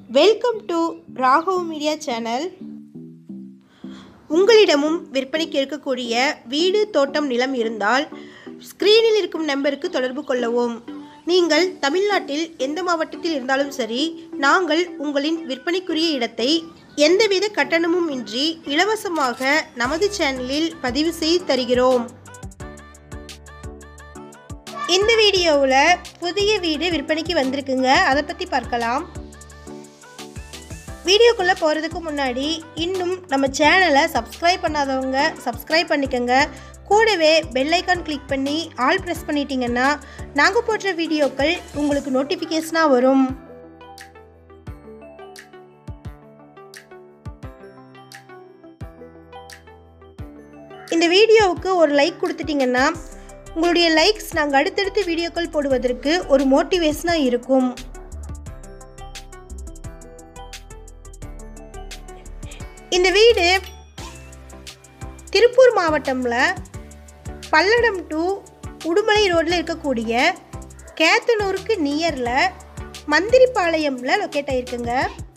welcome to Raghav media channel உங்களிடமும் விற்பனைக்கு இருக்கக்கூடிய வீடு தோட்டம் நிலம் இருந்தால் ஸ்க்ரீனில் இருக்கும் நம்பருக்கு தொடர்பு கொள்ளவும் நீங்கள் தமிழ்நாட்டில் எந்த மாவட்டத்தில் இருந்தாலும் சரி நாங்கள் உங்களின் விற்பனைக்குரிய இடத்தை எந்தவித கட்டணமும் இன்றி இலவசமாக நமது சேனலில் பதிவு செய்து தருகிறோம் இந்த வீடியோவில் புதிய வீடு விற்பனைக்கு வந்திருக்குங்க அதை பற்றி பார்க்கலாம் வீடியோக்குள்ளே போகிறதுக்கு முன்னாடி இன்னும் நம்ம சேனலை சப்ஸ்கிரைப் பண்ணாதவங்க சப்ஸ்கிரைப் பண்ணிக்கோங்க கூடவே பெல் ஐக்கான் கிளிக் பண்ணி ஆல் ப்ரெஸ் பண்ணிட்டீங்கன்னா நாங்கள் போடுற வீடியோக்கள் உங்களுக்கு நோட்டிஃபிகேஷனாக வரும் இந்த வீடியோவுக்கு ஒரு லைக் கொடுத்துட்டிங்கன்னா உங்களுடைய லைக்ஸ் நாங்கள் அடுத்தடுத்து வீடியோக்கள் போடுவதற்கு ஒரு மோட்டிவேஷனாக இருக்கும் இந்த வீடு திருப்பூர் மாவட்டமில் பல்லடம் டு உடுமலை ரோட்டில் இருக்கக்கூடிய கேத்தனூருக்கு நியரில் மந்திரிப்பாளையமில் லொக்கேட் ஆகிருக்குங்க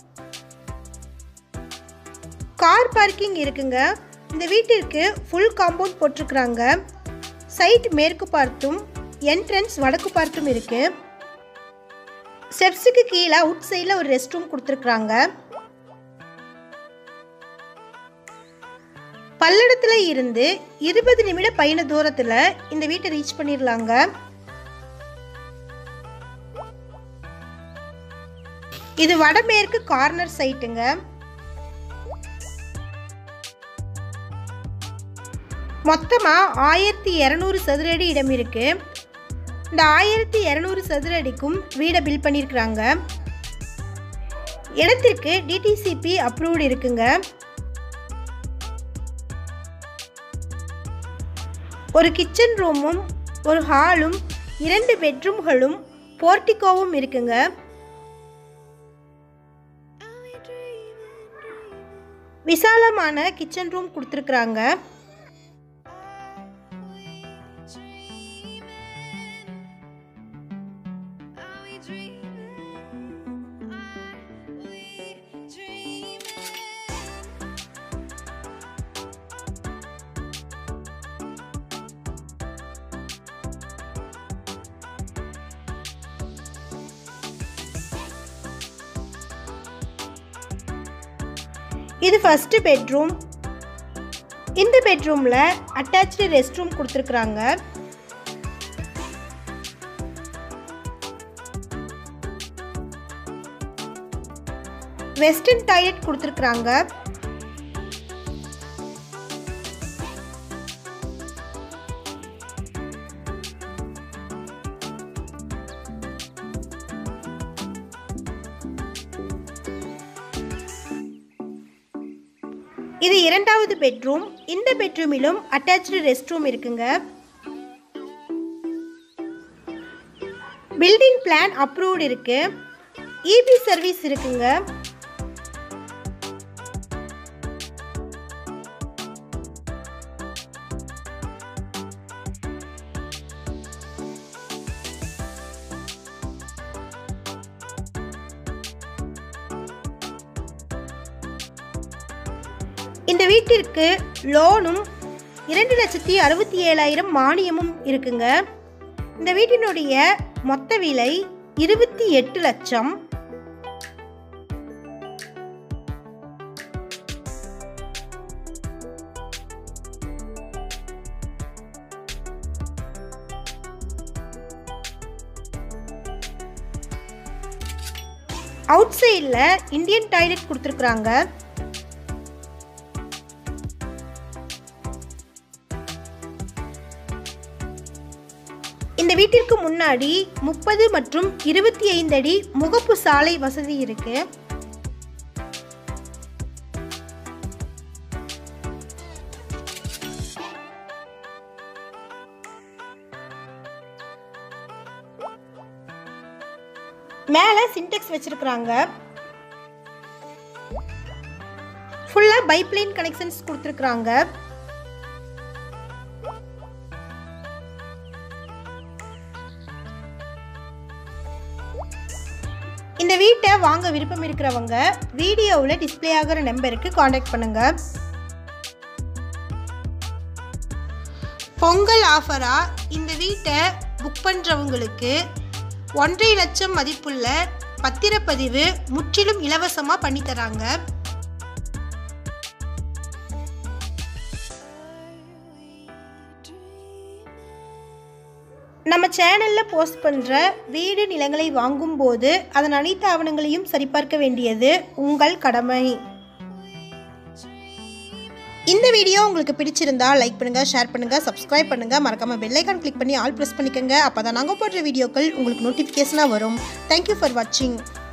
கார் பார்க்கிங் இருக்குங்க இந்த வீட்டிற்கு ஃபுல் காம்பவுண்ட் போட்டிருக்குறாங்க சைட் மேற்கு பார்த்தும் என்ட்ரன்ஸ் வடக்கு பார்த்தும் இருக்கு ஸ்டெப்ஸுக்கு கீழே அவுட் சைடில் ஒரு ரெஸ்ட் ரூம் கொடுத்துருக்குறாங்க பல்லடத்தில் இருந்து இருபது நிமிட பயண தூரத்தில் இந்த வீட்டை ரீச் பண்ணிடலாங்க இது வடமேற்கு கார்னர் சைட்டுங்க மொத்தமாக ஆயிரத்தி இரநூறு சதுர அடி இடம் இருக்கு இந்த ஆயிரத்தி இரநூறு சதுர அடிக்கும் வீடை பில் பண்ணியிருக்கிறாங்க இடத்திற்கு டிடிசிபி அப்ரூவ்டு இருக்குங்க ஒரு கிச்சன் ரூமும் ஒரு ஹாலும் இரண்டு பெட்ரூம்களும் போர்ட்டிகோவும் இருக்குங்க விசாலமான கிச்சன் ரூம் கொடுத்துருக்குறாங்க இது ஃபஸ்ட்டு பெட்ரூம் இந்த பெட்ரூமில் அட்டாச்சு ரெஸ்ட் ரூம் கொடுத்துருக்குறாங்க வெஸ்டர்ன் டாய்லெட் கொடுத்துருக்குறாங்க இது இரண்டாவது பெட்ரூம் இந்த பெட்ரூமிலும் அட்டாச்சு ரெஸ்ட் ரூம் இருக்குங்க பில்டிங் பிளான் அப்ரூவ்டு இருக்கு இபி சர்வீஸ் இருக்குங்க இந்த வீட்டிற்கு லோனும் இரண்டு லட்சத்தி அறுபத்தி ஏழாயிரம் மானியமும் இருக்குங்க இந்த வீட்டினுடைய மொத்த விலை இருபத்தி எட்டு லட்சம் அவுட் சைடில் இந்தியன் டாய்லெட் கொடுத்துருக்குறாங்க இந்த வீட்டிற்கு முன்னாடி முப்பது மற்றும் இருபத்தி ஐந்து அடி முகப்பு சாலை வசதி இருக்கு மேலே சின்டெக்ஸ் வச்சிருக்கிறாங்க ஃபுல்லாக பைப்லைன் கனெக்ஷன்ஸ் கொடுத்துருக்குறாங்க இந்த வீட்டை வாங்க விருப்பம் இருக்கிறவங்க வீடியோவில் டிஸ்ப்ளே ஆகிற நம்பருக்கு காண்டாக்ட் பண்ணுங்கள் பொங்கல் ஆஃபராக இந்த வீட்டை புக் பண்ணுறவங்களுக்கு ஒன்றரை லட்சம் மதிப்புள்ள பத்திரப்பதிவு முற்றிலும் இலவசமாக பண்ணித்தராங்க நம்ம சேனலில் போஸ்ட் பண்ணுற வீடு நிலங்களை வாங்கும்போது அதன் அனைத்து ஆவணங்களையும் சரிபார்க்க வேண்டியது உங்கள் கடமை இந்த வீடியோ உங்களுக்கு பிடிச்சிருந்தா லைக் பண்ணுங்கள் ஷேர் பண்ணுங்கள் சப்ஸ்கிரைப் பண்ணுங்கள் மறக்காமல் பெல்லைக்கான் கிளிக் பண்ணி ஆல் ப்ரெஸ் பண்ணிக்கோங்க அப்போ தான் நாங்கள் போடுற வீடியோக்கள் உங்களுக்கு நோட்டிஃபிகேஷனாக வரும் தேங்க்யூ ஃபார் வாட்சிங்